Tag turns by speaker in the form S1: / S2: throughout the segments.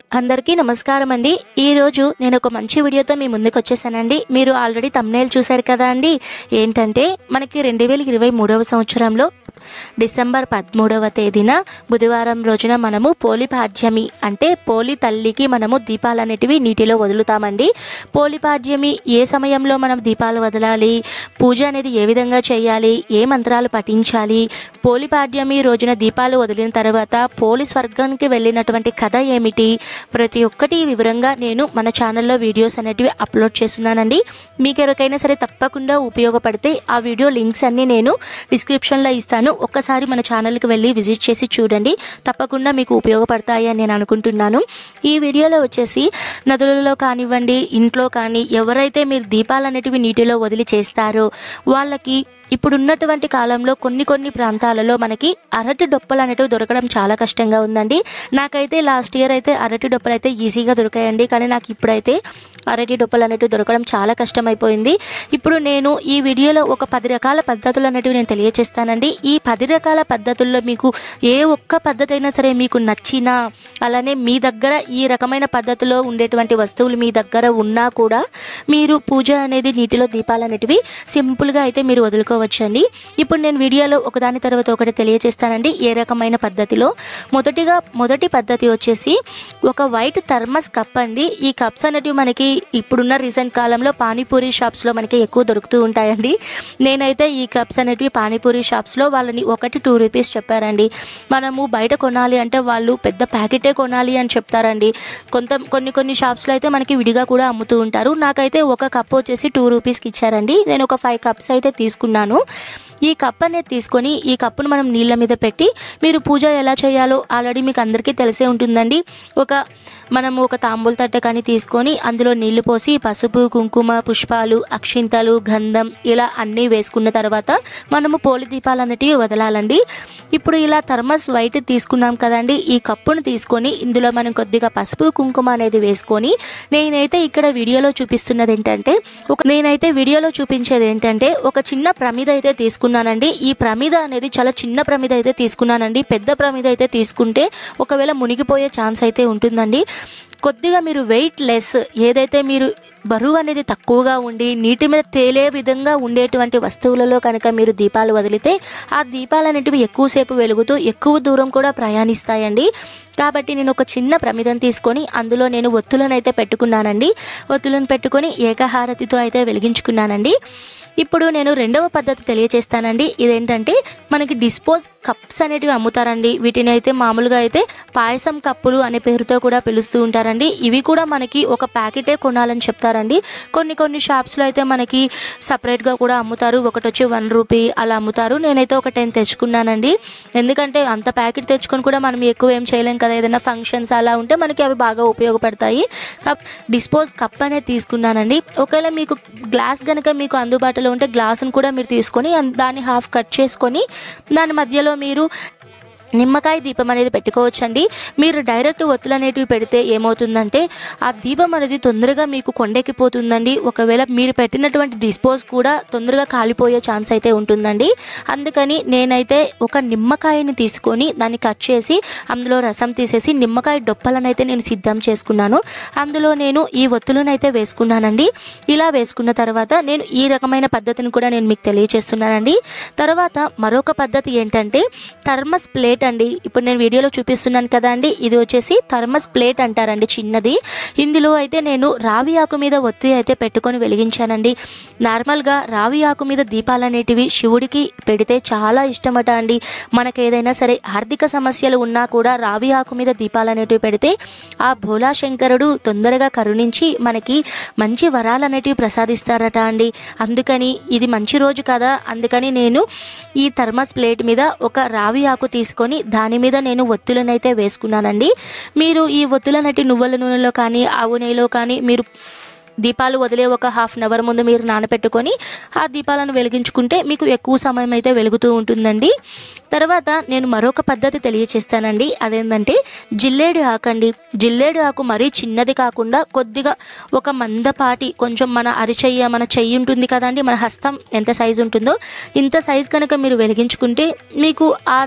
S1: అందరికీ నమస్కారం అండి ఈరోజు నేను ఒక మంచి వీడియోతో మీ ముందుకు వచ్చేసానండి మీరు ఆల్రెడీ తమ్నేల్ చూశారు కదా అండి ఏంటంటే మనకి రెండు వేల ఇరవై మూడవ సంవత్సరంలో డిసెంబర్ పదమూడవ తేదీన బుధవారం రోజున మనము పోలి పాడ్యమి అంటే పోలి తల్లికి మనము దీపాలు అనేటివి నీటిలో వదులుతామండి పోలి పాడ్యమి ఏ సమయంలో మనం దీపాలు వదలాలి పూజ అనేది ఏ విధంగా చేయాలి ఏ మంత్రాలు పఠించాలి పోలి పాడ్యమి రోజున దీపాలు వదిలిన తర్వాత పోలి స్వర్గానికి వెళ్ళినటువంటి కథ ఏమిటి ప్రతి ఒక్కటి వివరంగా నేను మన ఛానల్లో వీడియోస్ అనేటివి అప్లోడ్ చేస్తున్నానండి మీకు ఎవరికైనా సరే తప్పకుండా ఉపయోగపడితే ఆ వీడియో లింక్స్ అన్నీ నేను డిస్క్రిప్షన్లో ఇస్తాను ఒక్కసారి మన ఛానల్కి వెళ్ళి విజిట్ చేసి చూడండి తప్పకుండా మీకు ఉపయోగపడతాయి అని నేను అనుకుంటున్నాను ఈ వీడియోలో వచ్చేసి నదులలో కానివ్వండి ఇంట్లో కానీ ఎవరైతే మీరు దీపాలు అనేటివి నీటిలో వదిలి చేస్తారో వాళ్ళకి ఇప్పుడున్నటువంటి కాలంలో కొన్ని కొన్ని ప్రాంతాలలో మనకి అరటి డొప్పలు అనేటివి దొరకడం చాలా కష్టంగా ఉందండి నాకైతే లాస్ట్ ఇయర్ అయితే అరటి డొప్పలు అయితే ఈజీగా దొరికాయండి కానీ నాకు ఇప్పుడైతే అరటి డొప్పలు అనేటివి దొరకడం చాలా కష్టమైపోయింది ఇప్పుడు నేను ఈ వీడియోలో ఒక పది రకాల పద్ధతులు అనేటివి నేను తెలియచేస్తానండి ఈ పది రకాల పద్ధతుల్లో మీకు ఏ ఒక్క పద్ధతి అయినా సరే మీకు నచ్చినా అలానే మీ దగ్గర ఈ రకమైన పద్ధతిలో ఉండేటువంటి వస్తువులు మీ దగ్గర ఉన్నా కూడా మీరు పూజ అనేది నీటిలో దీపాలు అనేటివి సింపుల్గా అయితే మీరు వదులుకోవచ్చండి ఇప్పుడు నేను వీడియోలో ఒకదాని తర్వాత ఒకటి తెలియచేస్తానండి ఏ రకమైన పద్ధతిలో మొదటిగా మొదటి పద్ధతి వచ్చేసి ఒక వైట్ థర్మస్ కప్ అండి ఈ కప్స్ అనేటివి మనకి ఇప్పుడున్న రీసెంట్ కాలంలో పానీపూరి షాప్స్లో మనకి ఎక్కువ దొరుకుతూ ఉంటాయండి నేనైతే ఈ కప్స్ అనేటివి పానీపూరి షాప్స్లో వాళ్ళని ఒకటి టూ రూపీస్ చెప్పారండి మనము బయట కొనాలి అంటే వాళ్ళు పెద్ద ప్యాకెటే కొనాలి అని చెప్తారండి కొంత కొన్ని కొన్ని షాప్స్లో అయితే మనకి విడిగా కూడా అమ్ముతూ ఉంటారు నాకైతే ఒక కప్ వచ్చేసి టూ రూపీస్కి ఇచ్చారండి నేను ఒక ఫైవ్ కప్స్ అయితే తీసుకున్నాను ఈ కప్ అనేది తీసుకొని ఈ కప్పును మనం నీళ్ళ మీద పెట్టి మీరు పూజ ఎలా చేయాలో ఆల్రెడీ మీకు అందరికీ తెలిసే ఉంటుందండి ఒక మనము ఒక తాంబూల తట్ట కానీ తీసుకొని అందులో నీళ్లు పోసి పసుపు కుంకుమ పుష్పాలు అక్షింతలు గంధం ఇలా అన్నీ వేసుకున్న తర్వాత మనము పోలి దీపాలు అనేటివి వదలాలండి ఇప్పుడు ఇలా థర్మస్ వైట్ తీసుకున్నాం కదండి ఈ కప్పును తీసుకొని ఇందులో మనం కొద్దిగా పసుపు కుంకుమ అనేది వేసుకొని నేనైతే ఇక్కడ వీడియోలో చూపిస్తున్నది ఏంటంటే ఒక నేనైతే వీడియోలో చూపించేది ఏంటంటే ఒక చిన్న ప్రమిద అయితే తీసుకున్నానండి ఈ ప్రమిద అనేది చాలా చిన్న ప్రమిద అయితే తీసుకున్నానండి పెద్ద ప్రమిద అయితే తీసుకుంటే ఒకవేళ మునిగిపోయే ఛాన్స్ అయితే ఉంటుందండి కొద్దిగా మీరు వెయిట్ లెస్ ఏదైతే మీరు బరువు అనేది తక్కువగా ఉండి నీటి మీద తేలే విధంగా ఉండేటువంటి వస్తువులలో కనుక మీరు దీపాలు వదిలితే ఆ దీపాలు అనేటివి ఎక్కువసేపు వెలుగుతూ ఎక్కువ దూరం కూడా ప్రయాణిస్తాయండి కాబట్టి నేను ఒక చిన్న ప్రమిదం తీసుకొని అందులో నేను ఒత్తులను అయితే పెట్టుకున్నానండి ఒత్తులను పెట్టుకొని ఏకహారతితో అయితే వెలిగించుకున్నానండి ఇప్పుడు నేను రెండవ పద్ధతి తెలియచేస్తానండి ఇదేంటంటే మనకి డిస్పోజ్ కప్స్ అనేటివి అమ్ముతారండి వీటిని అయితే మామూలుగా అయితే పాయసం కప్పులు అనే పేరుతో కూడా పిలుస్తూ ఉంటారండి ఇవి కూడా మనకి ఒక ప్యాకెటే కొనాలని చెప్తారండి కొన్ని కొన్ని షాప్స్లో అయితే మనకి సపరేట్గా కూడా అమ్ముతారు ఒకటి వచ్చి వన్ రూపీ అలా అమ్ముతారు నేనైతే ఒక టెన్ తెచ్చుకున్నానండి ఎందుకంటే అంత ప్యాకెట్ తెచ్చుకొని కూడా మనం ఎక్కువ ఏం చేయలేం కదా ఏదైనా ఫంక్షన్స్ అలా ఉంటే మనకి అవి బాగా ఉపయోగపడతాయి కప్ డిస్పోజ్ కప్ అనేది తీసుకున్నానండి ఒకవేళ మీకు గ్లాస్ కనుక మీకు అందుబాటులో ఉంటే గ్లాసును కూడా మీరు తీసుకొని అన్- దాన్ని హాఫ్ కట్ చేసుకొని దాని మధ్యలో మీరు నిమ్మకాయ దీపం అనేది పెట్టుకోవచ్చండి మీరు డైరెక్ట్ ఒత్తులు అనేటివి పెడితే ఏమవుతుందంటే ఆ దీపం అనేది తొందరగా మీకు కొండెక్కిపోతుందండి ఒకవేళ మీరు పెట్టినటువంటి డిస్పోజ్ కూడా తొందరగా కాలిపోయే ఛాన్స్ అయితే ఉంటుందండి అందుకని నేనైతే ఒక నిమ్మకాయని తీసుకొని దాన్ని కట్ చేసి అందులో రసం తీసేసి నిమ్మకాయ డొప్పలను అయితే నేను సిద్ధం చేసుకున్నాను అందులో నేను ఈ ఒత్తులను అయితే వేసుకున్నానండి ఇలా వేసుకున్న తర్వాత నేను ఈ రకమైన పద్ధతిని కూడా నేను మీకు తెలియచేస్తున్నానండి తర్వాత మరొక పద్ధతి ఏంటంటే థర్మస్ ప్లేట్ అండి ఇప్పుడు నేను వీడియోలో చూపిస్తున్నాను కదా అండి ఇది వచ్చేసి థర్మస్ ప్లేట్ అంటారండి చిన్నది ఇందులో అయితే నేను రావి ఆకు మీద ఒత్తి అయితే పెట్టుకొని వెలిగించానండి నార్మల్గా రావి ఆకు మీద దీపాలు అనేటివి శివుడికి పెడితే చాలా ఇష్టమట అండి మనకు ఏదైనా సరే ఆర్థిక సమస్యలు ఉన్నా కూడా రావి ఆకు మీద దీపాలు అనేటివి పెడితే ఆ భోలా శంకరుడు తొందరగా కరుణించి మనకి మంచి వరాలు అనేటివి ప్రసాదిస్తారట అండి అందుకని ఇది మంచి రోజు కదా అందుకని నేను ఈ థర్మస్ ప్లేట్ మీద ఒక రావి ఆకు తీసుకొని దాని మీద నేను ఒత్తులనైతే వేసుకున్నానండి మీరు ఈ ఒత్తులనటి నువ్వుల నూనెలో కానీ ఆవు నెయ్యిలో కానీ మీరు దీపాలు వదిలే ఒక హాఫ్ అన్ అవర్ ముందు మీరు నానబెట్టుకొని ఆ దీపాలను వెలిగించుకుంటే మీకు ఎక్కువ సమయం అయితే వెలుగుతూ ఉంటుందండి తర్వాత నేను మరొక పద్ధతి తెలియచేస్తానండి అదేంటంటే జిల్లేడు ఆకు అండి జిల్లేడు ఆకు మరీ చిన్నది కాకుండా కొద్దిగా ఒక మందపాటి కొంచెం మన అరిచెయ్య మన చెయ్యి ఉంటుంది కదండి మన హస్తం ఎంత సైజు ఉంటుందో ఇంత సైజు కనుక మీరు వెలిగించుకుంటే మీకు ఆ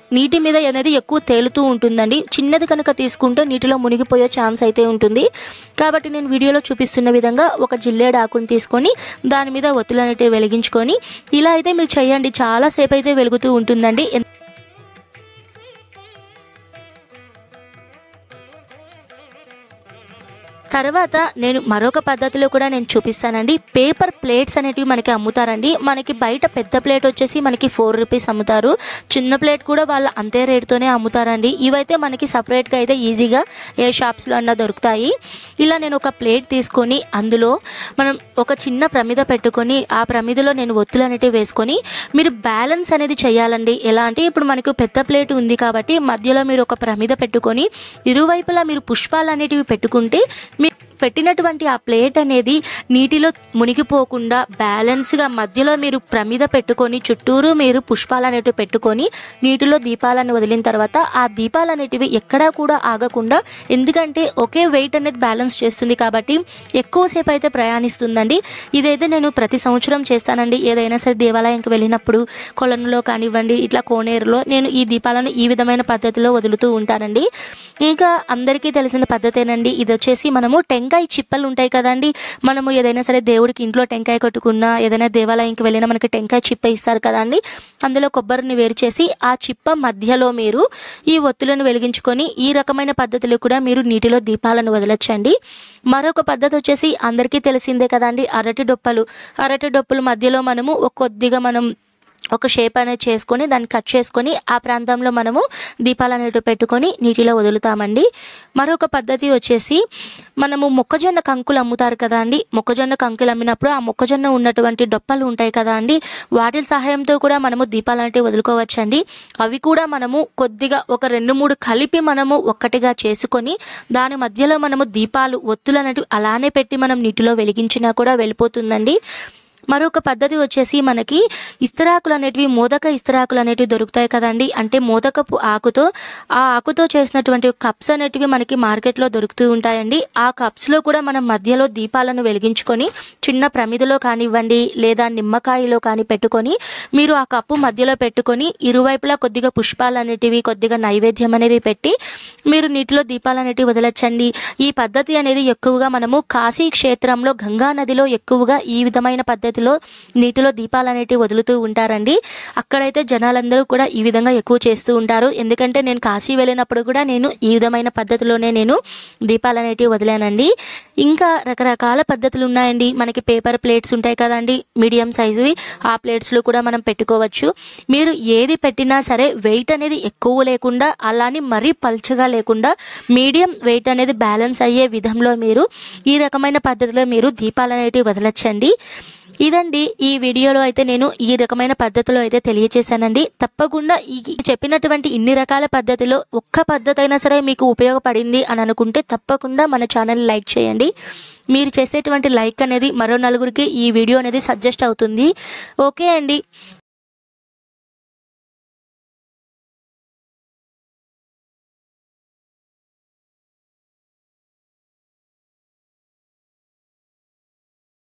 S1: నీటి మీద అనేది ఎక్కువ తేలుతూ ఉంటుందండి చిన్నది కనుక తీసుకుంటే నీటిలో మునిగిపోయే ఛాన్స్ అయితే ఉంటుంది కాబట్టి నేను వీడియోలో చూపిస్తున్న విధంగా ఒక జిల్లేడు ఆకుని తీసుకొని దాని మీద ఒత్తులు అనేటివి వెలిగించుకొని ఇలా అయితే మీరు చేయండి చాలాసేపు అయితే వెలుగుతూ ఉంటుందండి ఎన్- తర్వాత నేను మరొక పద్ధతిలో కూడా నేను చూపిస్తానండి పేపర్ ప్లేట్స్ అనేటివి మనకి అమ్ముతారండి మనకి బయట పెద్ద ప్లేట్ వచ్చేసి మనకి ఫోర్ రూపీస్ అమ్ముతారు చిన్న ప్లేట్ కూడా వాళ్ళు అంతే రేటుతోనే అమ్ముతారండి ఇవైతే మనకి సపరేట్గా అయితే ఈజీగా ఏ షాప్స్లో అన్నా దొరుకుతాయి ఇలా నేను ఒక ప్లేట్ తీసుకొని అందులో మనం ఒక చిన్న ప్రమిద పెట్టుకొని ఆ ప్రమిదలో నేను ఒత్తులు అనేటివి వేసుకొని మీరు బ్యాలెన్స్ అనేది చేయాలండి ఎలా అంటే ఇప్పుడు మనకు పెద్ద ప్లేట్ ఉంది కాబట్టి మధ్యలో మీరు ఒక ప్రమిద పెట్టుకొని ఇరువైపులా మీరు పుష్పాలు అనేటివి పెట్టుకుంటే మీరు పెట్టినటువంటి ఆ ప్లేట్ అనేది నీటిలో మునిగిపోకుండా బ్యాలెన్స్గా మధ్యలో మీరు ప్రమిద పెట్టుకొని చుట్టూరు మీరు పుష్పాలు అనేటివి పెట్టుకొని నీటిలో దీపాలను వదిలిన తర్వాత ఆ దీపాలు అనేటివి ఎక్కడా కూడా ఆగకుండా ఎందుకంటే ఒకే వెయిట్ అనేది బ్యాలెన్స్ చేస్తుంది కాబట్టి ఎక్కువసేపు అయితే ప్రయాణిస్తుందండి ఇదైతే నేను ప్రతి సంవత్సరం చేస్తానండి ఏదైనా సరే దేవాలయంకి వెళ్ళినప్పుడు కొలనులో కానివ్వండి ఇట్లా కోనేరులో నేను ఈ దీపాలను ఈ విధమైన పద్ధతిలో వదులుతూ ఉంటానండి ఇంకా అందరికీ తెలిసిన పద్ధతేనండి ఇది వచ్చేసి మనము టెంకాయ చిప్పలు ఉంటాయి కదండి మనము ఏదైనా సరే దేవుడికి ఇంట్లో టెంకాయ కొట్టుకున్నా ఏదైనా దేవాలయంకి వెళ్ళినా మనకి టెంకాయ చిప్ప ఇస్తారు కదండి అందులో కొబ్బరిని వేరు చేసి ఆ చిప్ప మధ్యలో మీరు ఈ ఒత్తులను వెలిగించుకొని ఈ రకమైన పద్ధతిలో కూడా మీరు నీటిలో దీపాలను వదలొచ్చండి మరొక పద్ధతి వచ్చేసి అందరికీ తెలిసిందే కదండి అరటి డొప్పలు అరటి డొప్పలు మధ్యలో మనము ఒక కొద్దిగా మనం ఒక షేప్ అనేది చేసుకొని దాన్ని కట్ చేసుకొని ఆ ప్రాంతంలో మనము దీపాలు అనేటివి పెట్టుకొని నీటిలో వదులుతామండి మరొక పద్ధతి వచ్చేసి మనము మొక్కజొన్న కంకులు అమ్ముతారు కదా అండి మొక్కజొన్న కంకులు అమ్మినప్పుడు ఆ మొక్కజొన్న ఉన్నటువంటి డొప్పలు ఉంటాయి కదా అండి వాటి సహాయంతో కూడా మనము దీపాలు అనేటివి వదులుకోవచ్చండి అవి కూడా మనము కొద్దిగా ఒక రెండు మూడు కలిపి మనము ఒక్కటిగా చేసుకొని దాని మధ్యలో మనము దీపాలు ఒత్తులు అనేటివి అలానే పెట్టి మనం నీటిలో వెలిగించినా కూడా వెళ్ళిపోతుందండి మరొక పద్ధతి వచ్చేసి మనకి ఇస్తరాకులు అనేటివి మోదక ఇస్తరాకులు అనేటివి దొరుకుతాయి కదండి అంటే మోదకపు ఆకుతో ఆ ఆకుతో చేసినటువంటి కప్స్ అనేటివి మనకి మార్కెట్లో దొరుకుతూ ఉంటాయండి ఆ కప్స్లో కూడా మనం మధ్యలో దీపాలను వెలిగించుకొని చిన్న ప్రమిదలో కానివ్వండి లేదా నిమ్మకాయలో కానీ పెట్టుకొని మీరు ఆ కప్పు మధ్యలో పెట్టుకొని ఇరువైపులా కొద్దిగా పుష్పాలు అనేటివి కొద్దిగా నైవేద్యం అనేది పెట్టి మీరు నీటిలో దీపాలు అనేటివి వదలచ్చండి ఈ పద్ధతి అనేది ఎక్కువగా మనము కాశీ క్షేత్రంలో గంగా నదిలో ఎక్కువగా ఈ విధమైన పద్ధతిలో నీటిలో దీపాలు అనేటివి వదులుతూ ఉంటారండి అక్కడైతే జనాలందరూ కూడా ఈ విధంగా ఎక్కువ చేస్తూ ఉంటారు ఎందుకంటే నేను కాశీ వెళ్ళినప్పుడు కూడా నేను ఈ విధమైన పద్ధతిలోనే నేను దీపాలు అనేటివి వదిలానండి ఇంకా రకరకాల పద్ధతులు ఉన్నాయండి మనకి పేపర్ ప్లేట్స్ ఉంటాయి కదండి మీడియం సైజువి ఆ ప్లేట్స్లో కూడా మనం పెట్టుకోవచ్చు మీరు ఏది పెట్టినా సరే వెయిట్ అనేది ఎక్కువ లేకుండా అలానే మరీ పల్చగా లేకుండా మీడియం వెయిట్ అనేది బ్యాలెన్స్ అయ్యే విధంలో మీరు ఈ రకమైన పద్ధతిలో మీరు దీపాలు అనేటివి వదలచ్చండి ఇదండి ఈ వీడియోలో అయితే నేను ఈ రకమైన పద్ధతిలో అయితే తెలియచేశానండి తప్పకుండా ఈ చెప్పినటువంటి ఇన్ని రకాల పద్ధతిలో ఒక్క పద్ధతి అయినా సరే మీకు ఉపయోగపడింది అని అనుకుంటే తప్పకుండా మన ఛానల్ లైక్ చేయండి మీరు చేసేటువంటి లైక్ అనేది మరో నలుగురికి ఈ వీడియో అనేది సజెస్ట్ అవుతుంది ఓకే అండి